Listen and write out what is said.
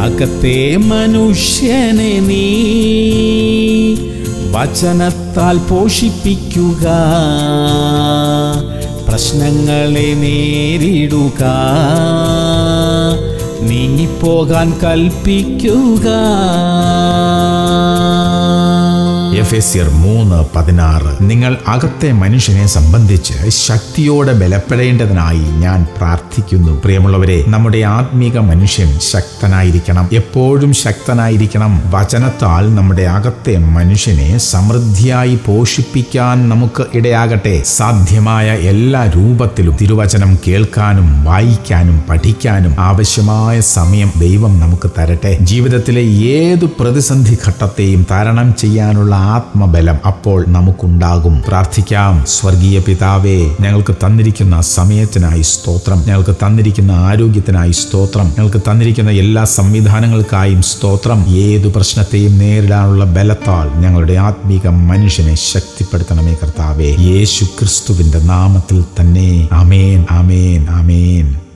അകത്തെ മനുഷ്യനെ നീ വചനത്താൽ പോഷിപ്പിക്കുക പ്രശ്നങ്ങളെ നേരിടുക നീങ്ങിപ്പോകാൻ കൽപ്പിക്കുക എഫേസ്യർ മൂന്ന് പതിനാറ് നിങ്ങൾ അകത്തെ മനുഷ്യനെ സംബന്ധിച്ച് ശക്തിയോടെ ബലപ്പെടേണ്ടതിനായി ഞാൻ പ്രാർത്ഥിക്കുന്നു പ്രിയമുള്ളവരെ നമ്മുടെ ആത്മീക മനുഷ്യൻ ശക്തനായിരിക്കണം എപ്പോഴും ശക്തനായിരിക്കണം വചനത്താൽ നമ്മുടെ അകത്തെ മനുഷ്യനെ സമൃദ്ധിയായി പോഷിപ്പിക്കാൻ നമുക്ക് ഇടയാകട്ടെ സാധ്യമായ എല്ലാ രൂപത്തിലും തിരുവചനം കേൾക്കാനും വായിക്കാനും പഠിക്കാനും ആവശ്യമായ സമയം ദൈവം നമുക്ക് തരട്ടെ ജീവിതത്തിലെ ഏതു പ്രതിസന്ധി ഘട്ടത്തെയും തരണം ചെയ്യാനുള്ള ആത്മബലം അപ്പോൾ നമുക്കുണ്ടാകും പ്രാർത്ഥിക്കാം സ്വർഗീയ പിതാവേ ഞങ്ങൾക്ക് തന്നിരിക്കുന്ന സമയത്തിനായി സ്തോത്രം ഞങ്ങൾക്ക് തന്നിരിക്കുന്ന ആരോഗ്യത്തിനായി സ്തോത്രം ഞങ്ങൾക്ക് തന്നിരിക്കുന്ന എല്ലാ സംവിധാനങ്ങൾക്കായും സ്തോത്രം ഏതു പ്രശ്നത്തെയും നേരിടാനുള്ള ബലത്താൽ ഞങ്ങളുടെ ആത്മീക മനുഷ്യനെ ശക്തിപ്പെടുത്തണമേ കർത്താവേ യേശു ക്രിസ്തുവിന്റെ നാമത്തിൽ തന്നെ അമേൻ അമേൻ അമേൻ